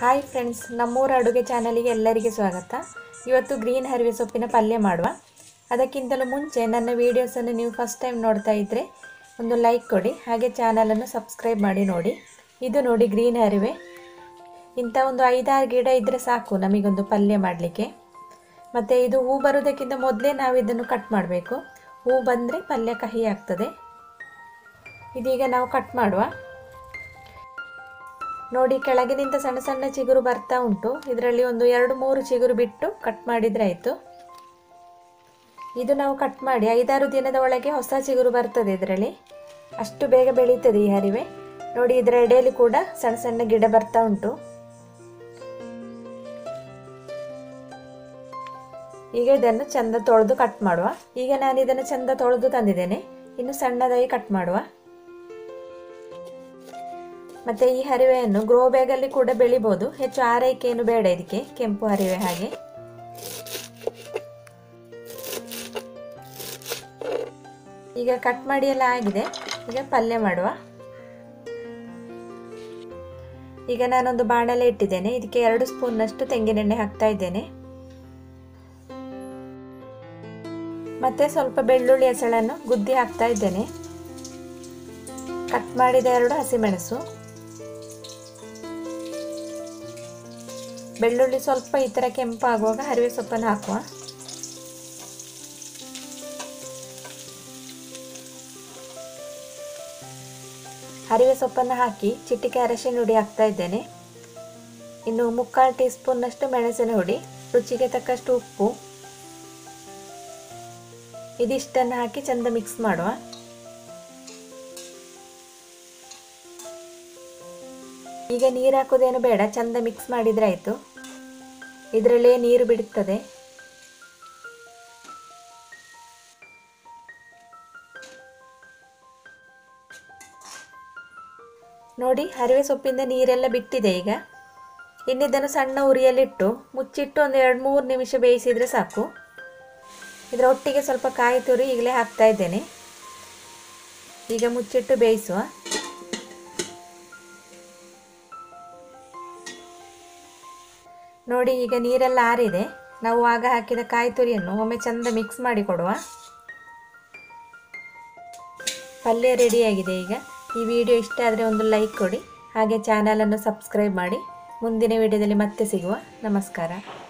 hi friends ನಮ್ಮೂರ ಅಡುಗೆ ಚಾನಲಿಗೆ ಎಲ್ಲರಿಗೆ ಸ್ವಾಗತ ಇವತ್ತು ಗ್ರೀನ್ ಹರಿವೆ ಸೊಪ್ಪಿನ ಪಲ್ಯ ಮಾಡುವ ಅದಕ್ಕಿಂತಲೂ ಮುಂಚೆ ನನ್ನ ವೀಡಿಯೋಸನ್ನು ನೀವು ಫಸ್ಟ್ ಟೈಮ್ ನೋಡ್ತಾ ಇದ್ದರೆ ಒಂದು ಲೈಕ್ ಕೊಡಿ ಹಾಗೆ ಚಾನಲನ್ನು ಸಬ್ಸ್ಕ್ರೈಬ್ ಮಾಡಿ ನೋಡಿ ಇದು ನೋಡಿ ಗ್ರೀನ್ ಹರಿವೆ ಇಂಥ ಒಂದು ಐದಾರು ಗಿಡ ಇದ್ದರೆ ಸಾಕು ನಮಗೊಂದು ಪಲ್ಯ ಮಾಡಲಿಕ್ಕೆ ಮತ್ತು ಇದು ಹೂ ಬರೋದಕ್ಕಿಂತ ಮೊದಲೇ ನಾವು ಇದನ್ನು ಕಟ್ ಮಾಡಬೇಕು ಹೂ ಬಂದರೆ ಪಲ್ಯ ಕಹಿ ಆಗ್ತದೆ ಇದೀಗ ನಾವು ಕಟ್ ಮಾಡುವ ನೋಡಿ ಕೆಳಗಿನಿಂದ ಸಣ್ಣ ಸಣ್ಣ ಚಿಗುರು ಬರ್ತಾ ಉಂಟು ಇದರಲ್ಲಿ ಒಂದು ಎರಡು ಮೂರು ಚಿಗುರು ಬಿಟ್ಟು ಕಟ್ ಮಾಡಿದರೆ ಆಯಿತು ಇದು ನಾವು ಕಟ್ ಮಾಡಿ ಐದಾರು ದಿನದ ಒಳಗೆ ಹೊಸ ಚಿಗುರು ಬರ್ತದೆ ಇದರಲ್ಲಿ ಅಷ್ಟು ಬೇಗ ಬೆಳೀತದೆ ಈ ಹರಿವೆ ನೋಡಿ ಇದರ ಎಡೆಯಲ್ಲಿ ಕೂಡ ಸಣ್ಣ ಸಣ್ಣ ಗಿಡ ಬರ್ತಾ ಉಂಟು ಈಗ ಇದನ್ನು ಚಂದ ತೊಳೆದು ಕಟ್ ಮಾಡುವ ಈಗ ನಾನು ಇದನ್ನು ಚಂದ ತೊಳೆದು ತಂದಿದ್ದೇನೆ ಇನ್ನು ಸಣ್ಣದಾಗಿ ಕಟ್ ಮಾಡುವ ಮತ್ತೆ ಈ ಹರಿವೆಯನ್ನು ಗ್ರೋ ಬ್ಯಾಗಲ್ಲಿ ಕೂಡ ಬೆಳಿಬೋದು ಹೆಚ್ಚು ಆರೈಕೆ ಏನು ಬೇಡ ಇದಕ್ಕೆ ಕೆಂಪು ಹರಿವೆ ಹಾಗೆ ಈಗ ಕಟ್ ಮಾಡಿ ಎಲ್ಲ ಆಗಿದೆ ಈಗ ಪಲ್ಯ ಮಾಡುವ ಈಗ ನಾನೊಂದು ಬಾಣಲೆ ಇಟ್ಟಿದ್ದೇನೆ ಇದಕ್ಕೆ ಎರಡು ಸ್ಪೂನ್ನಷ್ಟು ತೆಂಗಿನೆಣ್ಣೆ ಹಾಕ್ತಾ ಇದ್ದೇನೆ ಮತ್ತೆ ಸ್ವಲ್ಪ ಬೆಳ್ಳುಳ್ಳಿ ಹೆಸಳನ್ನು ಗುದ್ದಿ ಹಾಕ್ತಾ ಇದ್ದೇನೆ ಕಟ್ ಮಾಡಿದ ಎರಡು ಹಸಿಮೆಣಸು ಬೆಳ್ಳುಳ್ಳಿ ಸ್ವಲ್ಪ ಈ ಥರ ಕೆಂಪಾಗುವಾಗ ಹರಿವೆ ಸೊಪ್ಪನ್ನು ಹಾಕುವ ಹರಿವೆ ಸೊಪ್ಪನ್ನು ಹಾಕಿ ಚಿಟಿಕೆ ಅರಶಿನ ಹುಡಿ ಹಾಕ್ತಾ ಇದ್ದೇನೆ ಇನ್ನು ಮುಕ್ಕಾಲು ಟೀ ಸ್ಪೂನ್ನಷ್ಟು ಮೆಣಸಿನ ಹುಡಿ ರುಚಿಗೆ ತಕ್ಕಷ್ಟು ಉಪ್ಪು ಇದಿಷ್ಟನ್ನು ಹಾಕಿ ಚಂದ ಮಿಕ್ಸ್ ಮಾಡುವ ಈಗ ನೀರು ಹಾಕೋದೇನು ಬೇಡ ಚಂದ ಮಿಕ್ಸ್ ಮಾಡಿದ್ರೆ ಆಯಿತು ಇದರಲ್ಲೇ ನೀರು ಬಿಡುತ್ತದೆ ನೋಡಿ ಹರಿವೆ ಸೊಪ್ಪಿಂದ ನೀರೆಲ್ಲ ಬಿಟ್ಟಿದೆ ಈಗ ಇನ್ನಿದ್ದನ್ನು ಸಣ್ಣ ಉರಿಯಲ್ಲಿಟ್ಟು ಮುಚ್ಚಿಟ್ಟು ಒಂದು ಎರಡು ಮೂರು ನಿಮಿಷ ಬೇಯಿಸಿದರೆ ಸಾಕು ಇದರ ಒಟ್ಟಿಗೆ ಸ್ವಲ್ಪ ಕಾಯಿ ತುರಿ ಈಗಲೇ ಹಾಕ್ತಾ ಇದ್ದೇನೆ ಈಗ ಮುಚ್ಚಿಟ್ಟು ಬೇಯಿಸುವ ನೋಡಿ ಈಗ ನೀರೆಲ್ಲ ಆರಿದೆ ನಾವು ಆಗ ಹಾಕಿದ ಕಾಯಿ ತುರಿಯನ್ನು ಒಮ್ಮೆ ಚಂದ ಮಿಕ್ಸ್ ಮಾಡಿ ಕೊಡುವ ಪಲ್ಯ ರೆಡಿಯಾಗಿದೆ ಈಗ ಈ ವಿಡಿಯೋ ಇಷ್ಟ ಆದರೆ ಒಂದು ಲೈಕ್ ಕೊಡಿ ಹಾಗೆ ಚಾನಲನ್ನು ಸಬ್ಸ್ಕ್ರೈಬ್ ಮಾಡಿ ಮುಂದಿನ ವಿಡಿಯೋದಲ್ಲಿ ಮತ್ತೆ ಸಿಗುವ ನಮಸ್ಕಾರ